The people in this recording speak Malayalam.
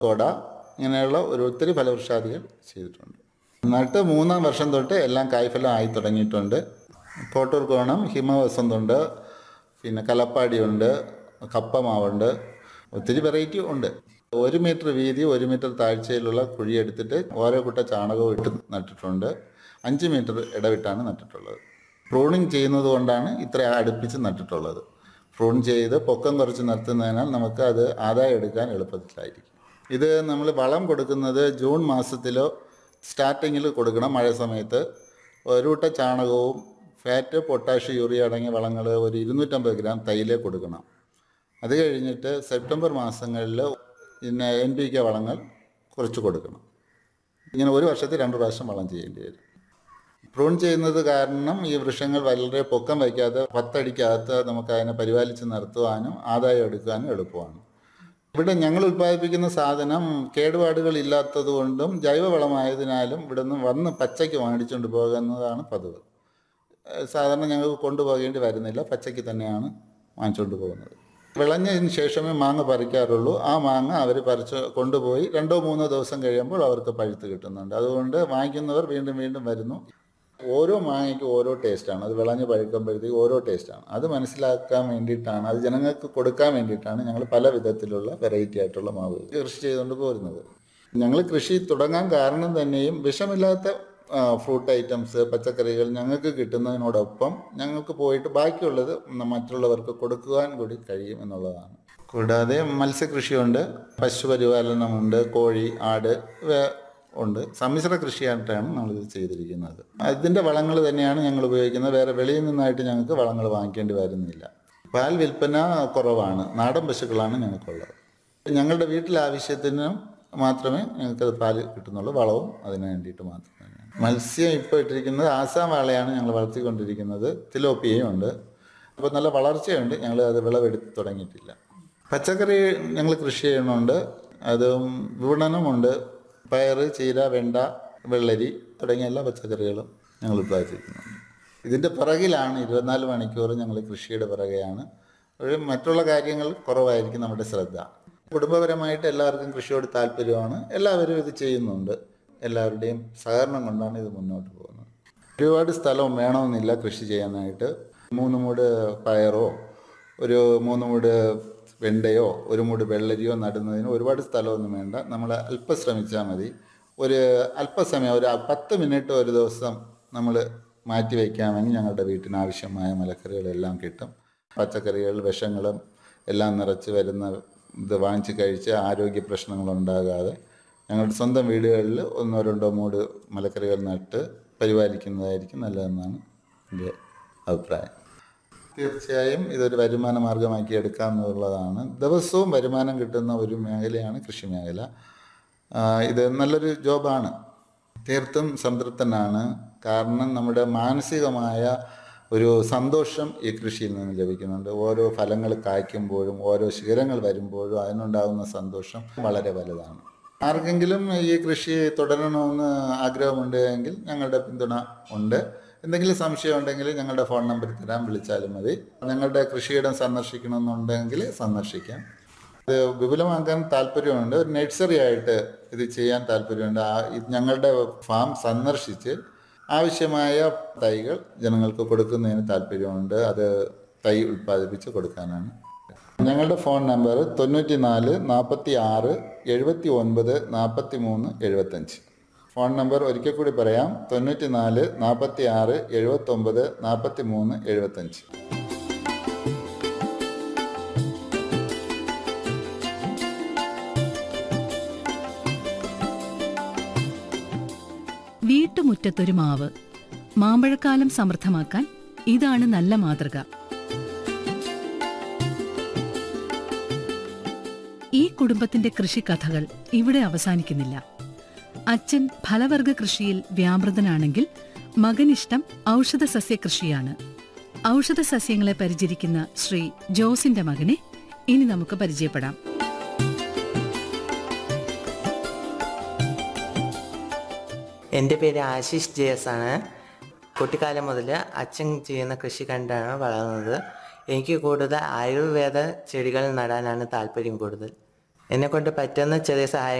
കോട ഇങ്ങനെയുള്ള ഒരു ഒത്തിരി ഫലവൃക്ഷാദികൾ ചെയ്തിട്ടുണ്ട് നട്ട് മൂന്നാം വർഷം തൊട്ട് എല്ലാം കായ്ഫലം ആയി തുടങ്ങിയിട്ടുണ്ട് കോട്ടൂർ കോണം ഹിമവസന്തുണ്ട് പിന്നെ കലപ്പാടിയുണ്ട് കപ്പമാവുണ്ട് ഒത്തിരി വെറൈറ്റി ഉണ്ട് ഒരു മീറ്റർ വീതി ഒരു മീറ്റർ താഴ്ചയിലുള്ള കുഴിയെടുത്തിട്ട് ഓരോ കുട്ട ചാണകവും ഇട്ട് നട്ടിട്ടുണ്ട് അഞ്ച് മീറ്റർ ഇടവിട്ടാണ് നട്ടിട്ടുള്ളത് പ്രൂണിങ് ചെയ്യുന്നത് കൊണ്ടാണ് ഇത്ര അടുപ്പിച്ച് നട്ടിട്ടുള്ളത് പ്രൂൺ ചെയ്ത് പൊക്കം കുറച്ച് നിർത്തുന്നതിനാൽ നമുക്ക് അത് ആദായം എടുക്കാൻ എളുപ്പത്തിലായിരിക്കും ഇത് നമ്മൾ വളം കൊടുക്കുന്നത് ജൂൺ മാസത്തിലോ സ്റ്റാർട്ടിങ്ങിൽ കൊടുക്കണം മഴ സമയത്ത് ഒരു കൂട്ട ചാണകവും ഫാറ്റ് പൊട്ടാഷ് യൂറിയ അടങ്ങിയ വളങ്ങൾ ഒരു ഇരുന്നൂറ്റമ്പത് ഗ്രാം തൈലേ കൊടുക്കണം അത് കഴിഞ്ഞിട്ട് സെപ്റ്റംബർ മാസങ്ങളിൽ പിന്നെ എൻ പി കെ വളങ്ങൾ കുറച്ച് കൊടുക്കണം ഇങ്ങനെ ഒരു വർഷത്തിൽ രണ്ട് പ്രാവശ്യം വളം ചെയ്യേണ്ടി വരും പ്രൂൺ ചെയ്യുന്നത് കാരണം ഈ വൃക്ഷങ്ങൾ വളരെ പൊക്കം വയ്ക്കാതെ പത്തടിക്കകത്ത് നമുക്ക് അതിനെ പരിപാലിച്ച് നിർത്തുവാനും ആദായം എടുക്കാനും എളുപ്പമാണ് ഇവിടെ ഞങ്ങൾ ഉൽപ്പാദിപ്പിക്കുന്ന സാധനം കേടുപാടുകൾ ഇല്ലാത്തത് കൊണ്ടും ജൈവവളമായതിനാലും ഇവിടെ നിന്ന് വന്ന് പച്ചയ്ക്ക് വാങ്ങിച്ചുകൊണ്ട് പോകുന്നതാണ് പതിവ് ഏഹ് സാധാരണ ഞങ്ങൾക്ക് കൊണ്ടുപോകേണ്ടി വരുന്നില്ല പച്ചയ്ക്ക് തന്നെയാണ് വാങ്ങിച്ചുകൊണ്ട് പോകുന്നത് വിളഞ്ഞതിന് ശേഷമേ മാങ്ങ പറിക്കാറുള്ളൂ ആ മാങ്ങ അവർ പറിച്ച് കൊണ്ടുപോയി രണ്ടോ മൂന്നോ ദിവസം കഴിയുമ്പോൾ അവർക്ക് പഴുത്ത് കിട്ടുന്നുണ്ട് അതുകൊണ്ട് വാങ്ങിക്കുന്നവർ വീണ്ടും വീണ്ടും വരുന്നു ഓരോ മാങ്ങയ്ക്കും ഓരോ ടേസ്റ്റാണ് അത് വിളഞ്ഞ് പഴുക്കുമ്പോഴത്തേക്ക് ഓരോ ടേസ്റ്റാണ് അത് മനസ്സിലാക്കാൻ വേണ്ടിയിട്ടാണ് അത് ജനങ്ങൾക്ക് കൊടുക്കാൻ വേണ്ടിയിട്ടാണ് ഞങ്ങൾ പല വിധത്തിലുള്ള വെറൈറ്റി ആയിട്ടുള്ള മാവ് കൃഷി ചെയ്തുകൊണ്ട് പോരുന്നത് ഞങ്ങൾ കൃഷി തുടങ്ങാൻ കാരണം തന്നെയും വിഷമില്ലാത്ത ഫ്രൂട്ട് ഐറ്റംസ് പച്ചക്കറികൾ ഞങ്ങൾക്ക് കിട്ടുന്നതിനോടൊപ്പം ഞങ്ങൾക്ക് പോയിട്ട് ബാക്കിയുള്ളത് മറ്റുള്ളവർക്ക് കൊടുക്കുവാൻ കൂടി കഴിയും എന്നുള്ളതാണ് കൂടാതെ മത്സ്യകൃഷിയുണ്ട് പശുപരിപാലനമുണ്ട് കോഴി ആട് ഇവ ഉണ്ട് സമ്മിശ്ര കൃഷിയായിട്ടാണ് നമ്മളിത് ചെയ്തിരിക്കുന്നത് അതിൻ്റെ വളങ്ങൾ തന്നെയാണ് ഞങ്ങൾ ഉപയോഗിക്കുന്നത് വേറെ വെളിയിൽ നിന്നായിട്ട് ഞങ്ങൾക്ക് വളങ്ങൾ വാങ്ങിക്കേണ്ടി വരുന്നില്ല പാൽ വിൽപ്പന കുറവാണ് നാടൻ പശുക്കളാണ് ഞങ്ങൾക്കുള്ളത് ഞങ്ങളുടെ വീട്ടിലെ ആവശ്യത്തിന് മാത്രമേ ഞങ്ങൾക്ക് പാല് കിട്ടുന്നുള്ളൂ വളവും അതിന് വേണ്ടിയിട്ട് മാത്രം തന്നെയാണ് മത്സ്യം ഇപ്പോൾ ഇട്ടിരിക്കുന്നത് ആസാം വാളയാണ് ഞങ്ങൾ വളർത്തിക്കൊണ്ടിരിക്കുന്നത് തിലോപ്പിയയും ഉണ്ട് അപ്പോൾ നല്ല വളർച്ചയുണ്ട് ഞങ്ങൾ അത് വിളവെടുത്ത് തുടങ്ങിയിട്ടില്ല പച്ചക്കറി ഞങ്ങൾ കൃഷി ചെയ്യണമുണ്ട് അതും വിപണനമുണ്ട് പയർ ചീര വെണ്ട വെള്ളരി തുടങ്ങിയ എല്ലാ പച്ചക്കറികളും ഞങ്ങൾ ഉത്പാദിപ്പിക്കുന്നുണ്ട് ഇതിൻ്റെ പിറകിലാണ് ഇരുപത്തിനാല് മണിക്കൂർ ഞങ്ങൾ കൃഷിയുടെ പിറകെയാണ് ഒരു മറ്റുള്ള കാര്യങ്ങൾ കുറവായിരിക്കും നമ്മുടെ ശ്രദ്ധ കുടുംബപരമായിട്ട് എല്ലാവർക്കും കൃഷിയോട് താല്പര്യമാണ് എല്ലാവരും ഇത് ചെയ്യുന്നുണ്ട് എല്ലാവരുടെയും സഹകരണം കൊണ്ടാണ് ഇത് മുന്നോട്ട് പോകുന്നത് ഒരുപാട് സ്ഥലം വേണമെന്നില്ല കൃഷി ചെയ്യാനായിട്ട് മൂന്ന് മൂട് പയറോ ഒരു മൂന്ന് മൂട് വെണ്ടയോ ഒരു മൂട് വെള്ളരിയോ നടുന്നതിന് ഒരുപാട് സ്ഥലമൊന്നും വേണ്ട നമ്മൾ അല്പം ശ്രമിച്ചാൽ മതി ഒരു അല്പസമയം ഒരു പത്ത് മിനിറ്റ് ഒരു ദിവസം നമ്മൾ മാറ്റി വയ്ക്കാമെങ്കിൽ ഞങ്ങളുടെ വീട്ടിന് ആവശ്യമായ മലക്കറികളെല്ലാം കിട്ടും പച്ചക്കറികൾ വിഷങ്ങളും എല്ലാം നിറച്ച് വരുന്ന ഇത് വാങ്ങിച്ച് കഴിച്ച് ആരോഗ്യ പ്രശ്നങ്ങളുണ്ടാകാതെ ഞങ്ങളുടെ സ്വന്തം വീടുകളിൽ ഒന്നോ രണ്ടോ മൂട് മലക്കറികൾ നട്ട് പരിപാലിക്കുന്നതായിരിക്കും നല്ലതെന്നാണ് എൻ്റെ അഭിപ്രായം തീർച്ചയായും ഇതൊരു വരുമാന മാർഗമാക്കി എടുക്കാമെന്നുള്ളതാണ് ദിവസവും വരുമാനം കിട്ടുന്ന ഒരു മേഖലയാണ് കൃഷി മേഖല ആ, ഇത് നല്ലൊരു ജോബാണ് തീർത്തും സംതൃപ്തനാണ് കാരണം നമ്മുടെ മാനസികമായ ഒരു സന്തോഷം ഈ കൃഷിയിൽ നിന്ന് ലഭിക്കുന്നുണ്ട് ഓരോ ഫലങ്ങൾ കായ്ക്കുമ്പോഴും ഓരോ ശിഖരങ്ങൾ വരുമ്പോഴും അതിനുണ്ടാകുന്ന സന്തോഷം വളരെ വലുതാണ് ആർക്കെങ്കിലും ഈ കൃഷി തുടരണമെന്ന് ആഗ്രഹമുണ്ട് എങ്കിൽ ഞങ്ങളുടെ പിന്തുണ ഉണ്ട് എന്തെങ്കിലും സംശയം ഉണ്ടെങ്കിൽ ഞങ്ങളുടെ ഫോൺ നമ്പർ തരാൻ വിളിച്ചാലും മതി ഞങ്ങളുടെ കൃഷിയിടം സന്ദർശിക്കണമെന്നുണ്ടെങ്കിൽ സന്ദർശിക്കാം ഇത് വിപുലമാക്കാൻ താല്പര്യമുണ്ട് ഒരു നഴ്സറി ആയിട്ട് ഇത് ചെയ്യാൻ താല്പര്യമുണ്ട് ആ ഇത് ഞങ്ങളുടെ ഫാം സന്ദർശിച്ച് ആവശ്യമായ തൈകൾ ജനങ്ങൾക്ക് കൊടുക്കുന്നതിന് താല്പര്യമുണ്ട് അത് തൈ ഉൽപ്പാദിപ്പിച്ച് കൊടുക്കാനാണ് ഞങ്ങളുടെ ഫോൺ നമ്പർ തൊണ്ണൂറ്റി നാല് നാൽപ്പത്തി ആറ് എഴുപത്തി ഒൻപത് നാൽപ്പത്തി മൂന്ന് എഴുപത്തഞ്ച് ഫോൺ നമ്പർ ഒരിക്കൽ കൂടി പറയാം തൊണ്ണൂറ്റി നാല് നാൽപ്പത്തി ആറ് എഴുപത്തൊമ്പത് നാൽപ്പത്തി മൂന്ന് എഴുപത്തഞ്ച് വീട്ടുമുറ്റത്തൊരു മാവ് മാമ്പഴക്കാലം സമൃദ്ധമാക്കാൻ ഇതാണ് നല്ല മാതൃക ഈ കുടുംബത്തിന്റെ കൃഷിക്കഥകൾ ഇവിടെ അവസാനിക്കുന്നില്ല അച്ഛൻ ഫലവർഗ കൃഷിയിൽ വ്യാപൃതനാണെങ്കിൽ മകനിഷ്ടം ഔഷധ സസ്യ കൃഷിയാണ് ഔഷധ സസ്യങ്ങളെ പരിചരിക്കുന്ന ശ്രീ ജോസിന്റെ മകനെ ഇനി നമുക്ക് പരിചയപ്പെടാം എൻ്റെ പേര് ആശിഷ് ജയസ് ആണ് കുട്ടിക്കാലം മുതൽ അച്ഛൻ ചെയ്യുന്ന കൃഷി കണ്ടാണ് വളർന്നത് എനിക്ക് കൂടുതൽ ആയുർവേദ ചെടികൾ നടാനാണ് താല്പര്യം കൂടുതൽ എന്നെ കൊണ്ട് പറ്റുന്ന ചെറിയ സഹായം